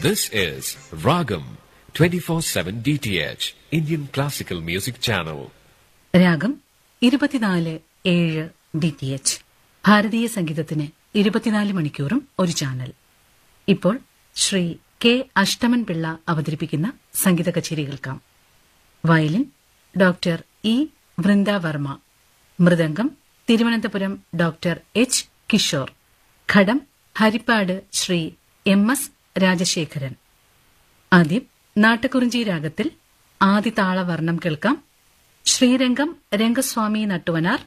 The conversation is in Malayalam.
This is Ragam 24/7 DTH Indian Classical Music Channel. രാഗം ഇരുപത്തിനാല് ഏഴ് ഡി ടി എച്ച് ഭാരതീയ സംഗീതത്തിന് ഇരുപത്തിനാല് മണിക്കൂറും ഒരു ചാനൽ ഇപ്പോൾ ശ്രീ കെ അഷ്ടമൻ പിള്ള അവതരിപ്പിക്കുന്ന സംഗീത കച്ചേരി കേൾക്കാം violin doctor E Vrinda Varma mridangam Thiruvananthapuram doctor H Kishore ghatam Harippad Sree M S Rajasekharan ആദ്യം നാട്ടക്കുറിഞ്ചി രാഗത്തിൽ ആദിതാളവർണ്ണം കേൾക്കാം ശ്രീരംഗം രംഗസ്വാമി നട്ടുവനാർ